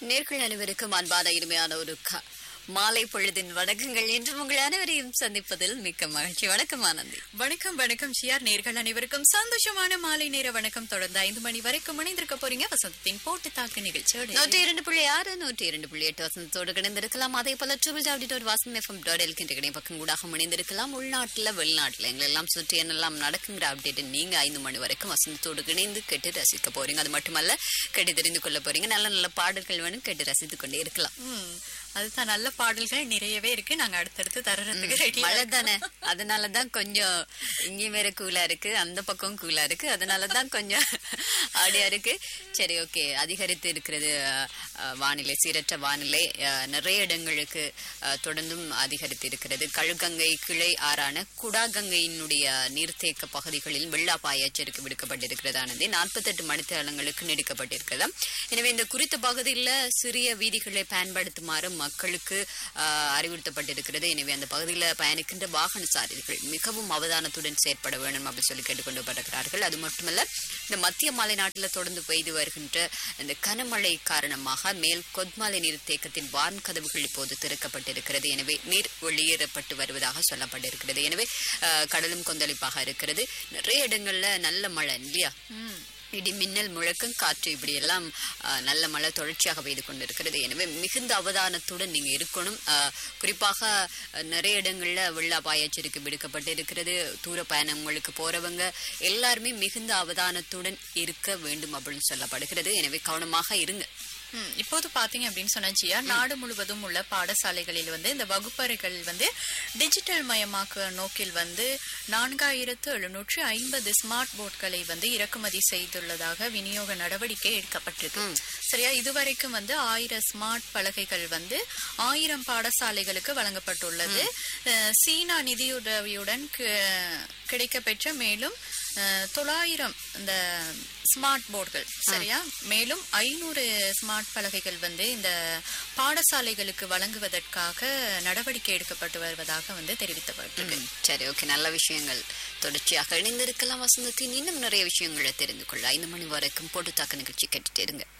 நேர்கள் அனைவருக்கும் அன்பான இனிமையான ஒரு க- மாலை பொழுதின் வணக்கங்கள் என்று உங்கள் அனைவரையும் சந்திப்பதில் மிக்க மகிழ்ச்சி வணக்கம் ஆனந்தி வணக்கம் வணக்கம் ஷியார் நேர்கள் அனைவருக்கும் சந்தோஷமான மாலை நேர வணக்கம் தொடர்ந்து ஐந்து மணி வரைக்கும் இணைந்திருக்க போறீங்க வசந்தத்தின் போட்டு தாக்கு நிகழ்ச்சியோடு நூற்றி இரண்டு புள்ளி ஆறு நூற்றி இரண்டு புள்ளி எட்டு வசந்தத்தோடு கிடந்திருக்கலாம் அதே போல ட்ரிபிள் டாப்டி டாட் வாசன் எஃப்எம் டாட் எல்கின்ற கிடை பக்கம் கூடாக இணைந்திருக்கலாம் உள்நாட்டுல வெளிநாட்டுல எங்களெல்லாம் சுற்றி என்னெல்லாம் நடக்குங்கிற அப்டேட் நீங்க ஐந்து மணி வரைக்கும் வசந்தத்தோடு இணைந்து கேட்டு ரசிக்க போறீங்க அது மட்டுமல்ல கேட்டு தெரிந்து கொள்ள போறீங்க நல்ல நல்ல பாடல்கள் வேணும் கேட்டு ரசித்துக் கொண்டே இருக்கலாம் ம், அதுதான் நல்ல பாடல்கள் நிறையவே இருக்கு நாங்க அடுத்தடுத்து தரறதுக்கு ரெடி மழை தானே அதனாலதான் கொஞ்சம் இங்கேயும் வேற கூலா இருக்கு அந்த பக்கம் கூலா இருக்கு அதனாலதான் கொஞ்சம் ஆடியா இருக்கு சரி ஓகே அதிகரித்து இருக்கிறது அஹ், அஹ், வானிலை சீரற்ற வானிலை அஹ், நிறைய இடங்களுக்கு அஹ், தொடர்ந்தும் அதிகரித்து இருக்கிறது கழுகங்கை கிளை ஆறான குடாகங்கையினுடைய நீர்த்தேக்க பகுதிகளில் வெள்ள அபாய எச்சரிக்கை விடுக்கப்பட்டிருக்கிறதானது நாற்பத்தெட்டு மணித்தேளங்களுக்கு நீடிக்கப்பட்டிருக்கிறது எனவே இந்த குறித்த பகுதியில் சிறிய வீதிகளை பயன்படுத்துமாறு மக்களுக்கு ஆஹ், அறிவுறுத்தப்பட்டிருக்கிறது எனவே அந்த பகுதியில் பயணிக்கின்ற வாகன சாரதிகள் மிகவும் அவதானத்துடன் செயற்பட வேண்டும் அப்படின்னு சொல்லி கேட்டுக்கொண்டு அது மட்டுமல்ல இந்த மத்திய மலை நாட்டில் தொடர்ந்து பெய்து வருகின்ற இந்த கனமழை காரணமாக மேல் கொத்மலை நீர்த்தேக்கத்தின் வான் கதவுகள் இப்போது திறக்கப்பட்டிருக்கிறது எனவே நீர் வெளியேறப்பட்டு வருவதாக சொல்லப்பட்டிருக்கிறது எனவே ஆஹ், கடலும் கொந்தளிப்பாக இருக்கிறது நிறைய இடங்கள்ல நல்ல மழை இல்லையா இடி மின்னல் முழக்கம் காற்று இப்படி எல்லாம் ஆஹ், நல்ல மழை தொடர்ச்சியாக பெய்து கொண்டிருக்கிறது எனவே மிகுந்த அவதானத்துடன் நீங்க இருக்கணும் ஆஹ், குறிப்பாக ஆஹ், நிறைய இடங்கள்ல வெள்ள அபாய எச்சரிக்கை விடுக்கப்பட்டிருக்கிறது தூர பயணங்களுக்கு போறவங்க எல்லாருமே மிகுந்த அவதானத்துடன் இருக்க வேண்டும் அப்படின்னு சொல்லப்படுகிறது எனவே கவனமாக இருங்க ம், இப்போது பாத்தீங்க அப்படின்னு சொன்னா ஜியா நாடு முழுவதும் உள்ள பாடசாலைகளில் வந்து இந்த வகுப்பறைகள் வந்து டிஜிட்டல் மயமாக்க நோக்கில் வந்து நான்காயிரத்து எழுநூற்று ஐம்பது ஸ்மார்ட் போர்ட்களை வந்து இறக்குமதி செய்துள்ளதாக விநியோக நடவடிக்கை எடுக்கப்பட்டிருக்கு சரியா இதுவரைக்கும் வந்து ஆயிரம் ஸ்மார்ட் பலகைகள் வந்து ஆயிரம் பாடசாலைகளுக்கு வழங்கப்பட்டுள்ளது அஹ், சீனா நிதியுதவியுடன் கி- கிடைக்கப்பெற்ற மேலும் அஹ், தொள்ளாயிரம் இந்த ஸ்மார்ட் போர்டுகள் சரியா மேலும் ஐநூறு ஸ்மார்ட் பலகைகள் வந்து இந்த பாடசாலைகளுக்கு வழங்குவதற்காக நடவடிக்கை எடுக்கப்பட்டு வருவதாக வந்து தெரிவிக்கப்பட்டிருக்கு ம், சரி ஓகே நல்ல விஷயங்கள் தொடர்ச்சியாக இணைந்திருக்கலாம் வசந்தத்தின் இன்னும் நிறைய விஷயங்களை தெரிந்து கொள்ள ஐந்து மணி வரைக்கும் போட்டு தாக்க நிகழ்ச்சி கேட்டுட்டு இருங்க